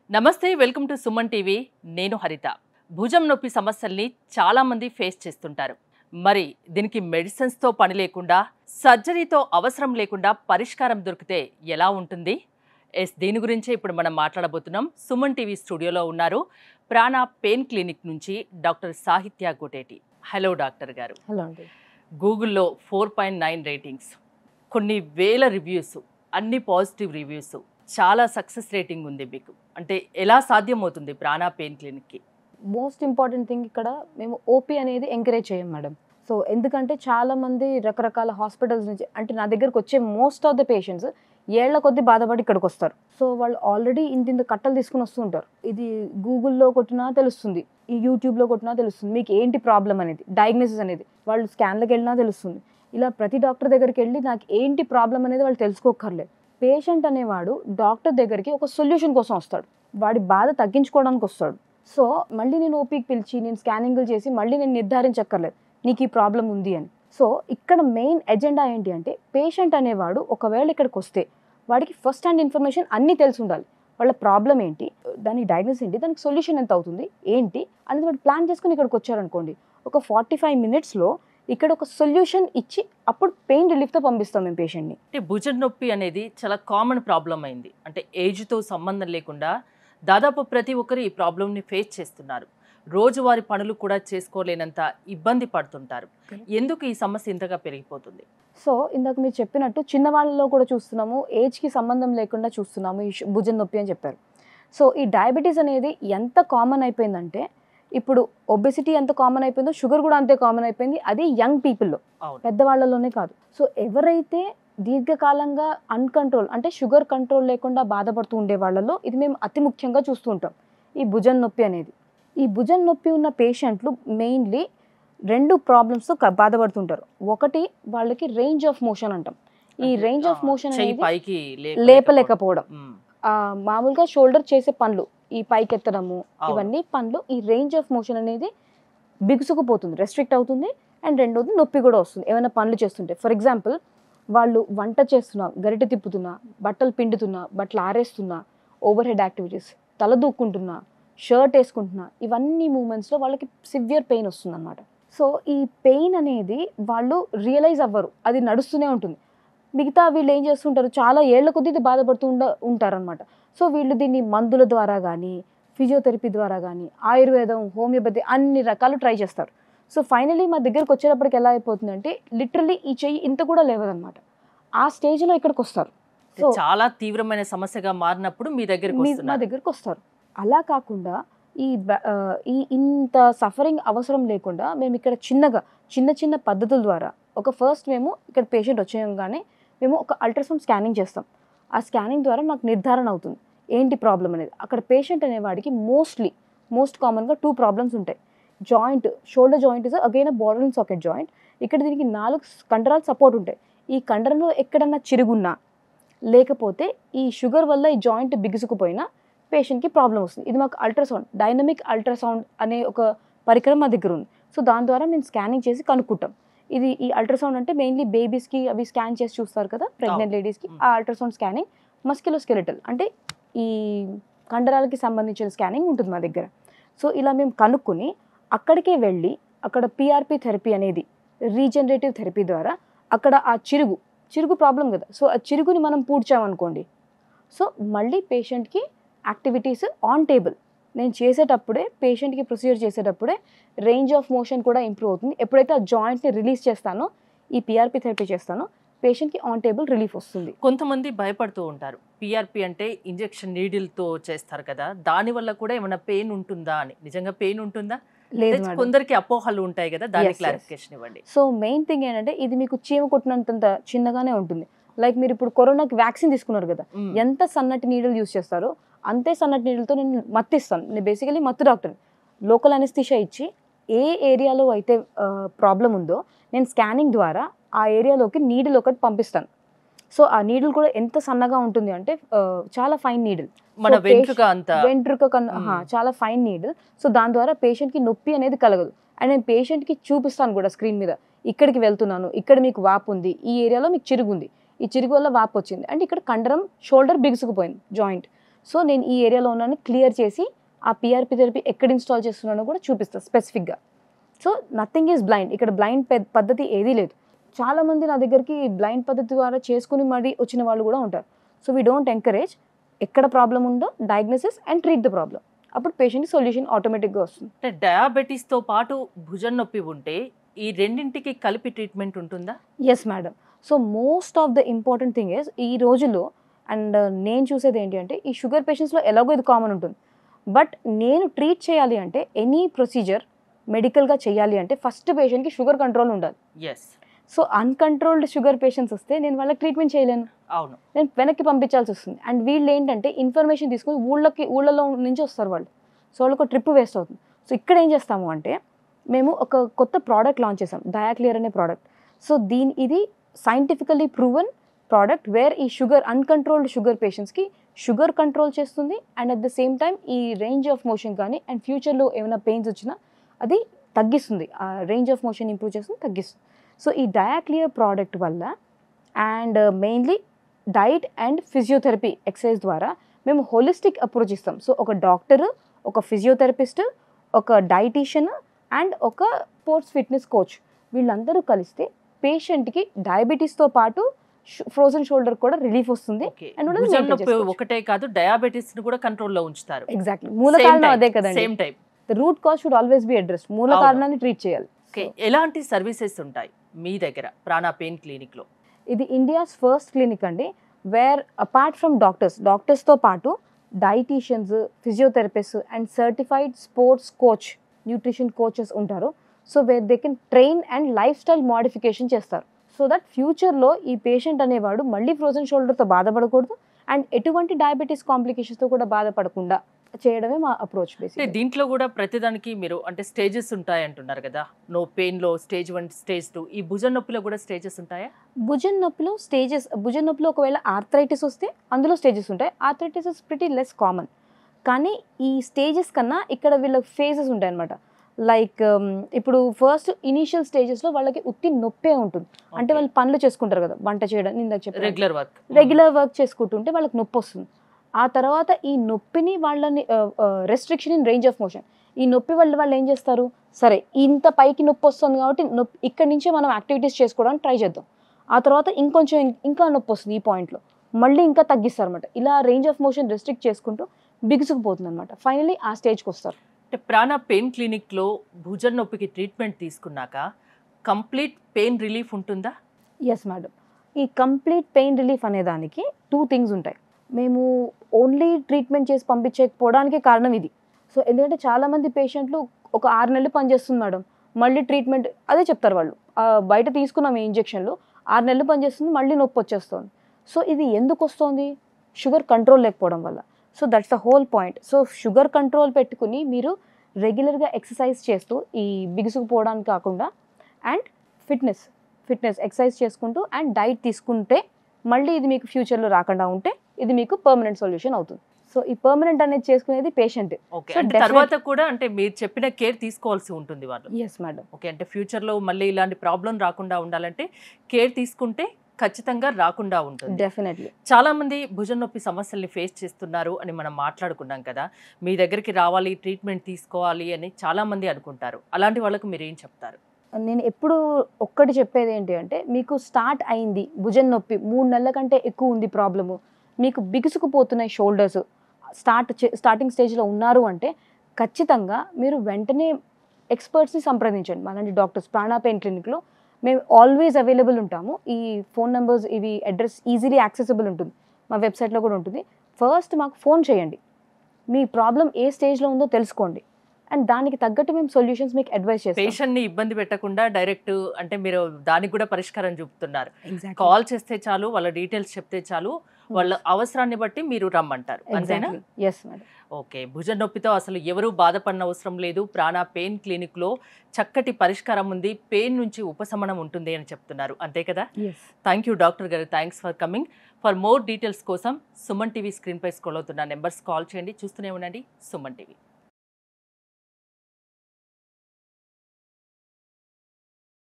నమస్తే welcome to Suman TV నేను హరిత భుజం నొప్పి సమస్యల్ని చాలామంది ఫేస్ చేస్తుంటారు మరి దీనికి మెడిసిన్స్తో పని లేకుండా సర్జరీతో అవసరం లేకుండా పరిష్కారం దొరికితే ఎలా ఉంటుంది ఎస్ దీని గురించే ఇప్పుడు మనం మాట్లాడబోతున్నాం సుమన్ టీవీ స్టూడియోలో ఉన్నారు ప్రాణ పెయిన్ క్లినిక్ నుంచి doctor Sahitya Goteti hello doctor గారు హలో అండి గూగుల్లో ఫోర్ పాయింట్ నైన్ రేటింగ్స్ కొన్ని వేల రివ్యూస్ అన్ని పాజిటివ్ రివ్యూస్ చాలా సక్సెస్ రేటింగ్ ఉంది మీకు అంటే ఎలా సాధ్యమవుతుంది ప్రాణ పెయిన్ క్లినిక్కి మోస్ట్ ఇంపార్టెంట్ థింగ్ ఇక్కడ మేము ఓపీ అనేది ఎంకరేజ్ చేయం మేడం సో ఎందుకంటే చాలా మంది రకరకాల హాస్పిటల్స్ నుంచి అంటే నా దగ్గరకు వచ్చే మోస్ట్ ఆఫ్ ద పేషెంట్స్ ఏళ్ల కొద్దీ బాధపడి ఇక్కడికి వస్తారు సో వాళ్ళు ఆల్రెడీ ఇంత ఇంత కట్టలు తీసుకుని వస్తూ ఉంటారు ఇది గూగుల్లో కొట్టినా తెలుస్తుంది ఈ యూట్యూబ్లో కొట్టినా తెలుస్తుంది మీకు ఏంటి ప్రాబ్లం అనేది డయాగ్నోసిస్ అనేది వాళ్ళు స్కాన్లకు వెళ్ళినా తెలుస్తుంది ఇలా ప్రతి డాక్టర్ దగ్గరికి వెళ్ళి నాకు ఏంటి ప్రాబ్లం అనేది వాళ్ళు తెలుసుకోకర్లేదు పేషెంట్ అనేవాడు డాక్టర్ దగ్గరికి ఒక సొల్యూషన్ కోసం వస్తాడు వాడి బాధ తగ్గించుకోవడానికి వస్తాడు సో మళ్ళీ నేను ఓపీకి పిలిచి నేను స్కానింగ్లు చేసి మళ్ళీ నేను నిర్ధారించక్కర్లేదు నీకు ఈ ప్రాబ్లం ఉంది అని సో ఇక్కడ మెయిన్ ఎజెండా ఏంటి అంటే పేషెంట్ అనేవాడు ఒకవేళ ఇక్కడికి వస్తే వాడికి ఫస్ట్ హ్యాండ్ ఇన్ఫర్మేషన్ అన్నీ తెలిసి ఉండాలి వాళ్ళ ప్రాబ్లం ఏంటి దానికి డయాగ్నోస్ ఏంటి దానికి సొల్యూషన్ ఎంత అవుతుంది ఏంటి అనేది వాడు ప్లాన్ చేసుకుని ఇక్కడికి వచ్చారనుకోండి ఒక ఫార్టీ ఫైవ్ మినిట్స్లో ఇక్కడ ఒక సొల్యూషన్ ఇచ్చి అప్పుడు పెయిన్ రిలీఫ్తో పంపిస్తాం మేము పేషెంట్ని అంటే భుజం నొప్పి అనేది చాలా కామన్ ప్రాబ్లం అయింది అంటే ఏజ్తో సంబంధం లేకుండా దాదాపు ప్రతి ఒక్కరు ఈ ప్రాబ్లమ్ని ఫేస్ చేస్తున్నారు రోజువారి పనులు కూడా చేసుకోలేనంత ఇబ్బంది పడుతుంటారు ఎందుకు ఈ సమస్య ఇంతగా పెరిగిపోతుంది సో ఇందాక మీరు చెప్పినట్టు చిన్నవాళ్ళలో కూడా చూస్తున్నాము ఏజ్కి సంబంధం లేకుండా చూస్తున్నాము ఈ షు- భుజం నొప్పి అని చెప్పారు సో ఈ డయాబెటీస్ అనేది ఎంత కామన్ అయిపోయిందంటే ఇప్పుడు ఒబెసిటీ ఎంత కామన్ అయిపోయిందో షుగర్ కూడా అంతే కామన్ అయిపోయింది అది యంగ్ పీపుల్లో అవును పెద్దవాళ్ళలోనే కాదు సో ఎవరైతే దీర్ఘకాలంగా అన్కంట్రోల్ అంటే షుగర్ కంట్రోల్ లేకుండా బాధపడుతూ ఉండే వాళ్ళలో ఇది మేము అతి ముఖ్యంగా చూస్తూ ఉంటాం ఈ భుజం నొప్పి అనేది ఈ భుజం నొప్పి ఉన్న పేషెంట్లు మెయిన్లీ రెండు ప్రాబ్లమ్స్తో బాధపడుతుంటారు ఒకటి వాళ్ళకి రేంజ్ ఆఫ్ మోషన్ అంటాం ఈ అంటే, రేంజ్ ఆఫ్ ఆ, మోషన్ చెయ్యి అనేది పైకి లేపలేకపోవడం ఉమ్, ఆ, మామూలుగా షోల్డర్ చేసే పనులు ఈ పైకి ఎత్తడము అవును. ఇవన్నీ పనులు ఈ రేంజ్ ఆఫ్ మోషన్ అనేది బిగుసుకుపోతుంది రెస్ట్రిక్ట్ అవుతుంది అండ్ రెండోది నొప్పి కూడా వస్తుంది ఏమైనా పనులు చేస్తుంటే ఫర్ ఎగ్జాంపుల్ వాళ్ళు వంట చేస్తున్నా గరిటె తిప్పుతున్నా బట్టలు పిండుతున్నా బట్టలు ఆరేస్తున్నా ఓవర్ హెడ్ యాక్టివిటీస్ తల దూక్కుంటున్నా షర్ట్ వేసుకుంటున్నా ఇవన్నీ మూమెంట్స్లో వాళ్ళకి సివియర్ పెయిన్ వస్తుంది అనమాట సో ఈ పెయిన్ అనేది వాళ్ళు రియలైజ్ అవ్వరు అది నడుస్తూనే ఉంటుంది మిగతా వీళ్ళు ఏం చేస్తుంటారు చాలా ఏళ్ల కొద్దీ ఇది బాధపడుతూ ఉండ ఉంటారనమాట సో వీళ్ళు దీన్ని మందుల ద్వారా కానీ ఫిజియోథెరపీ ద్వారా కానీ ఆయుర్వేదం హోమియోపతి అన్ని రకాలు ట్రై చేస్తారు సో ఫైనలీ మా దగ్గరకు వచ్చేటప్పటికి ఎలా అయిపోతుందంటే లిటరలీ ఈ చెయ్యి ఇంత కూడా లేవదన్నమాట ఆ స్టేజ్లో ఇక్కడికి వస్తారు సో చాలా తీవ్రమైన సమస్యగా మారినప్పుడు మీ దగ్గరికి మీ- మా వస్తున్నారు దగ్గరకు వస్తారు అలా కాకుండా ఈ బ- ఆ, ఈ ఇంత సఫరింగ్ అవసరం లేకుండా మేము ఇక్కడ చిన్నగా చిన్న చిన్న పద్ధతుల ద్వారా ఒక ఫస్ట్ మేము ఇక్కడ పేషెంట్ వచ్చేయగానే మేము ఒక అల్ట్రాసౌండ్ స్కానింగ్ చేస్తాం ఆ స్కానింగ్ ద్వారా నాకు నిర్ధారణ అవుతుంది ఏంటి ప్రాబ్లం అనేది అక్కడ పేషెంట్ అనేవాడికి మోస్ట్లీ మోస్ట్ కామన్గా టూ ప్రాబ్లమ్స్ ఉంటాయి joint shoulder joint is again border socket joint ఇక్కడ దీనికి నాలుగు కండరాలు సపోర్ట్ ఉంటాయి ఈ కండరంలో ఎక్కడన్నా చిరుగున్నా లేకపోతే ఈ షుగర్ వల్ల ఈ జాయింట్ బిగుసుకుపోయినా పేషెంట్కి ప్రాబ్లం వస్తుంది ఇది మాకు అల్ట్రాసౌండ్ డైనమిక్ అల్ట్రాసౌండ్ అనే ఒక పరికరం మా దగ్గర ఉంది సో దాని ద్వారా మేము స్కానింగ్ చేసి కనుక్కుంటాం ఇది ఈ అల్ట్రాసౌండ్ అంటే మెయిన్లీ బేబీస్కి అవి స్కాన్ చేసి చూస్తారు కదా ప్రెగ్నెంట్ లేడీస్కి Mm. ఆ అల్ట్రాసౌండ్ స్కానింగ్ మస్కిలోస్కెలిటల్ అంటే ఈ కండరాలకి సంబంధించిన స్కానింగ్ ఉంటుంది మా దగ్గర సో ఇలా మేము కనుక్కొని అక్కడికే వెళ్ళి అక్కడ పిఆర్పి థెరపీ అనేది రీజనరేటివ్ థెరపీ ద్వారా అక్కడ ఆ చిరుగు చిరుగు ప్రాబ్లం కదా సో ఆ చిరుగుని మనం పూడ్చామనుకోండి సో మళ్ళీ పేషెంట్కి యాక్టివిటీస్ ఆన్ టేబుల్ నేను చేసేటప్పుడే పేషెంట్కి ప్రొసీజర్ చేసేటప్పుడే రేంజ్ ఆఫ్ మోషన్ కూడా ఇంప్రూవ్ అవుతుంది ఎప్పుడైతే ఆ జాయింట్ని రిలీజ్ చేస్తానో ఈ పిఆర్పి థెరపీ చేస్తానో పేషెంట్కి ఆన్ టేబుల్ రిలీఫ్ వస్తుంది కొంతమంది భయపడుతూ ఉంటారు పిఆర్పి అంటే ఇంజెక్షన్ నీడిల్తో చేస్తారు కదా దాని వల్ల కూడా ఏమైనా పెయిన్ ఉంటుందా అని నిజంగా పెయిన్ ఉంటుందా లేదు అంటే మేడం కొందరికి అపోహలు ఉంటాయి కదా దాని Yes, yes. క్లారిఫికేషన్ ఇవ్వండి సో మెయిన్ థింగ్ ఏంటంటే ఇది మీకు చీమ కొట్టినంత చిన్నగానే ఉంటుంది లైక్ మీరు ఇప్పుడు కరోనాకి వ్యాక్సిన్ తీసుకున్నారు కదా మ్మ్. ఎంత సన్నటి నీడలు యూస్ చేస్తారో అంతే సన్నటి నీడలతో నేను మత్తు ఇస్తాను నేను బేసికలీ మత్తు డాక్టర్ లోకల్ అనెస్థిషియా ఇచ్చి ఏ ఏరియాలో అయితే ప్రాబ్లం ఉందో నేను స్కానింగ్ ద్వారా ఆ ఏరియాలోకి నీడిల్ ఒకటి పంపిస్తాను సో ఆ నీడిల్ కూడా ఎంత సన్నగా ఉంటుంది అంటే ఆ, చాలా ఫైన్ నీడిల్ మన So, వెంట్రుక అంత వెంట్రుక కన్నా మ్మ్. ఆహా, చాలా ఫైన్ నీడిల్ సో దాని ద్వారా పేషెంట్కి నొప్పి అనేది కలగదు అండ్ నేను పేషెంట్కి చూపిస్తాను కూడా స్క్రీన్ మీద ఇక్కడికి వెళ్తున్నాను ఇక్కడ మీకు వాపు ఉంది ఈ ఏరియాలో మీకు చిరుగు ఉంది ఈ చిరుగు వల్ల వాపు వచ్చింది అంటే ఇక్కడ కండరం షోల్డర్ బిగుసుకుపోయింది జాయింట్ సో నేను ఈ ఏరియాలో ఉన్నాను క్లియర్ చేసి ఆ పిఆర్పి థెరపీ ఎక్కడ ఇన్స్టాల్ చేస్తున్నానో కూడా చూపిస్తాను స్పెసిఫిక్గా సో నథింగ్ ఈజ్ బ్లైండ్ ఇక్కడ బ్లైండ్ పద్ధతి ఏదీ లేదు చాలా మంది నా దగ్గరికి బ్లైండ్ పద్ధతి ద్వారా చేసుకుని మరి వచ్చిన వాళ్ళు కూడా ఉంటారు సో వీ డోంట్ ఎంకరేజ్ ఎక్కడ ప్రాబ్లం ఉందో diagnosis and treat the problem అప్పుడు పేషెంట్కి సొల్యూషన్ ఆటోమేటిక్గా వస్తుంది అంటే డయాబెటీస్తో పాటు భుజం నొప్పి ఉంటే ఈ రెండింటికి కలిపి ట్రీట్మెంట్ ఉంటుందా yes madam so most of the important thing is ఈ రోజుల్లో అండ్ నేను చూసేది ఏంటి అంటే ఈ షుగర్ పేషెంట్స్లో ఎలాగో ఇది కామన్ ఉంటుంది బట్ నేను ట్రీట్ చేయాలి అంటే ఎనీ ప్రొసీజర్ మెడికల్గా చేయాలి అంటే ఫస్ట్ పేషెంట్కి షుగర్ కంట్రోల్ ఉండాలి yes so uncontrolled sugar patients వస్తే నేను వాళ్ళకి ట్రీట్మెంట్ చేయలేను అవును నేను వెనక్కి పంపించాల్సి వస్తుంది అండ్ వీళ్ళు ఏంటంటే ఇన్ఫర్మేషన్ తీసుకుని ఊళ్ళకి ఊళ్ళలో నుంచి వస్తారు వాళ్ళు సో వాళ్ళకి ట్రిప్ వేస్ట్ అవుతుంది సో ఇక్కడ ఏం చేస్తాము అంటే మేము ఒక కొత్త ప్రోడక్ట్ లాంచ్ చేసాం డయాక్లియర్ అనే ప్రోడక్ట్ సో దీని ఇది సైంటిఫికలీ ప్రూవెన్ ప్రోడక్ట్ వేర్ ఈ షుగర్ అన్కంట్రోల్డ్ షుగర్ పేషెంట్స్కి షుగర్ కంట్రోల్ చేస్తుంది and at the same time ఈ రేంజ్ ఆఫ్ మోషన్ కానీ అండ్ ఫ్యూచర్లో ఏమైనా పెయిన్స్ వచ్చినా అది తగ్గిస్తుంది ఆ రేంజ్ ఆఫ్ మోషన్ ఇంప్రూవ్ చేస్తుంది తగ్గిస్తుంది సో ఈ డయాక్లియర్ ప్రోడక్ట్ వల్ల and mainly diet and physiotherapy exercise ద్వారా మేము హోలిస్టిక్ అప్రోచ్ ఇస్తాం సో ఒక డాక్టర్ ఒక ఫిజియోథెరపిస్ట్ ఒక డైటీషియన్ అండ్ ఒక స్పోర్ట్స్ ఫిట్నెస్ కోచ్ వీళ్ళందరూ కలిస్తే పేషెంట్కి డయాబెటీస్తో పాటు ఫ్రోజన్ షోల్డర్ కూడా రిలీఫ్ వస్తుంది ఓకే And what is భుజం maintain నొప్పి చేసుకోవచ్చు. ఒకటే కాదు డయాబెటీస్ ని కూడా కంట్రోల్లో ఉంచుతారు ఎగ్జాక్ట్లీ మూల కారణం అదే కదండి same time the root cause should always be address మూల అవును. కారణాన్ని ట్రీట్ చేయాలి ఓకే ఎలాంటి సర్వీసెస్ ఉంటాయి మీ దగ్గర ప్రాణ పెయిన్ క్లినిక్ లో ఇది ఇండియాస్ ఫస్ట్ క్లినిక్ అండి వేర్ అపార్ట్ ఫ్రమ్ డాక్టర్స్ డాక్టర్స్తో పాటు dieticians physiotherapist and certified sports coach nutrition coaches ఉంటారు so where they can train and lifestyle modification చేస్తారు సో దట్ ఫ్యూచర్లో ఈ పేషెంట్ అనేవాడు మళ్ళీ ఫ్రోజన్ షోల్డర్తో బాధపడకూడదు అండ్ ఎటువంటి డయాబెటీస్ కాంప్లికేషన్స్తో కూడా బాధపడకుండా చేయడమే మా అప్రోచ్ అంటే బేసిక్ దీంట్లో కూడా ప్రతిదానికి మీరు అంటే స్టేజెస్ ఉంటాయి అంటున్నారు కదా నో పెయిన్ లో స్టేజ్ వన్ స్టేజ్ టూ ఈ భుజం నొప్పిలో కూడా స్టేజెస్ ఉంటాయా భుజం నొప్పిలో స్టేజెస్ భుజం నొప్పిలో ఒకవేళ ఆర్థరైటిస్ వస్తే అందులో స్టేజెస్ ఉంటాయి arthritis is pretty less common కానీ ఈ స్టేజెస్ కన్నా ఇక్కడ వీళ్ళ ఫేజెస్ ఉంటాయి అనమాట లైక్ ఇప్పుడు ఫస్ట్ ఇనీషియల్ స్టేజెస్లో వాళ్ళకి ఉత్తి నొప్పే ఉంటుంది అంటే వాళ్ళు పనులు చేసుకుంటారు కదా వంట చేయడం ఇందాక చెప్పారు రెగ్యులర్ వర్క్ రెగ్యులర్ వర్క్ చేసుకుంటుంటే వాళ్ళకి నొప్పి వస్తుంది ఆ తర్వాత ఈ నొప్పిని వాళ్ళని restriction in range of motion ఈ నొప్పి వల్ల వాళ్ళు ఏం చేస్తారు సరే ఇంత పైకి నొప్పి వస్తుంది కాబట్టి నొప్పి ఇక్కడి నుంచే మనం యాక్టివిటీస్ చేసుకోవడానికి ట్రై చేద్దాం ఆ తర్వాత ఇంకొంచెం ఇం- ఇంకా నొప్పి వస్తుంది ఈ పాయింట్లో మళ్ళీ ఇంకా తగ్గిస్తారు అనమాట ఇలా రేంజ్ ఆఫ్ మోషన్ రెస్ట్రిక్ట్ చేసుకుంటూ బిగుసుకుపోతుంది అనమాట ఫైనలీ ఆ స్టేజ్కి వస్తారు అంటే ప్రాణ పెయిన్ క్లినిక్ లో భుజం నొప్పికి ట్రీట్మెంట్ తీసుకున్నాక కంప్లీట్ పెయిన్ రిలీఫ్ ఉంటుందా ఎస్ మేడం ఈ కంప్లీట్ పెయిన్ రిలీఫ్ అనే దానికి టూ థింగ్స్ ఉంటాయి మేము ఓన్లీ ట్రీట్మెంట్ చేసి పంపించకపోవడానికి కారణం ఇది సో ఎందుకంటే చాలామంది పేషెంట్లు ఒక ఆరు నెలలు పనిచేస్తుంది మేడం మళ్ళీ ట్రీట్మెంట్ అదే చెప్తారు వాళ్ళు ఆ, బయట తీసుకున్నాం ఈ ఇంజెక్షన్లు ఆరు నెలలు పనిచేస్తుంది మళ్ళీ నొప్పి వచ్చేస్తుంది సో ఇది ఎందుకు వస్తుంది షుగర్ కంట్రోల్ లేకపోవడం వల్ల so that's the whole point so sugar control పెట్టుకుని మీరు రెగ్యులర్గా ఎక్సర్సైజ్ చేస్తూ ఈ బిగుసుకుపోవడానికి కాకుండా అండ్ ఫిట్నెస్ ఫిట్నెస్ ఎక్సర్సైజ్ చేసుకుంటూ అండ్ డైట్ తీసుకుంటే మళ్ళీ ఇది మీకు ఫ్యూచర్లో రాకుండా ఉంటే ఇది మీకు పర్మనెంట్ సొల్యూషన్ అవుతుంది సో ఈ పర్మనెంట్ అనేది చేసుకునేది పేషెంట్ ఓకే So, అంటే definite- తర్వాత కూడా అంటే మీరు చెప్పిన కేర్ తీసుకోవాల్సి ఉంటుంది వాళ్ళు ఎస్ మేడం ఓకే అంటే ఫ్యూచర్లో మళ్ళీ ఇలాంటి ప్రాబ్లం రాకుండా ఉండాలంటే కేర్ తీసుకుంటే ఖచ్చితంగా రాకుండా ఉంటుంది డెఫినెట్లీ చాలా మంది భుజం నొప్పి సమస్యల్ని ఫేస్ చేస్తున్నారు అని మనం మాట్లాడుకున్నాం కదా మీ దగ్గరికి రావాలి ట్రీట్మెంట్ తీసుకోవాలి అని చాలా మంది అనుకుంటారు అలాంటి వాళ్ళకు మీరు ఏం చెప్తారు నేను ఎప్పుడు ఒక్కటి చెప్పేది ఏంటి అంటే మీకు స్టార్ట్ అయింది భుజం నొప్పి మూడు నెలల కంటే ఎక్కువ ఉంది ప్రాబ్లము మీకు బిగుసుకుపోతున్నాయి షోల్డర్స్ స్టార్ట్ స్టార్టింగ్ స్టేజ్లో ఉన్నారు అంటే ఖచ్చితంగా మీరు వెంటనే ఎక్స్పర్ట్స్ని సంప్రదించండి మనండి డాక్టర్స్ ప్రాణా పెయిన్ క్లినిక్లో మేము ఆల్వేస్ అవైలబుల్ ఉంటాము ఈ ఫోన్ నెంబర్స్ ఇవి అడ్రస్ ఈజీలీ యాక్సెసిబుల్ ఉంటుంది మా వెబ్సైట్లో కూడా ఉంటుంది ఫస్ట్ మాకు ఫోన్ చేయండి మీ ప్రాబ్లం ఏ స్టేజ్లో ఉందో తెలుసుకోండి అండ్ దానికి తగ్గట్టు మేము సొల్యూషన్స్ మీకు అడ్వైస్ చేస్తాం పేషెంట్ ని ఇబ్బంది పెట్టకుండా డైరెక్ట్ అంటే మీరు దానికి కూడా పరిష్కారం చూపుతున్నారు Exactly. కాల్ చేస్తే చాలు వాళ్ళ డీటెయిల్స్ చెప్తే చాలు వాళ్ళ అవసరాన్ని బట్టి మీరు రమ్మంటారు అంతేనా ఎస్ మేడం ఓకే భుజం నొప్పితో అసలు ఎవరు బాధపడిన అవసరం లేదు ప్రాణ పెయిన్ క్లినిక్ లో చక్కటి పరిష్కారం ఉంది పెయిన్ నుంచి ఉపశమనం ఉంటుంది అని చెప్తున్నారు అంతే కదా ఎస్ థ్యాంక్ యూ డాక్టర్ గారు thanks for coming for more details కోసం సుమన్ టీవీ స్క్రీన్ పై స్క్రోల్ అవుతున్న నెంబర్స్ కాల్ చేయండి చూస్తూనే ఉండండి సుమన్ టీవీ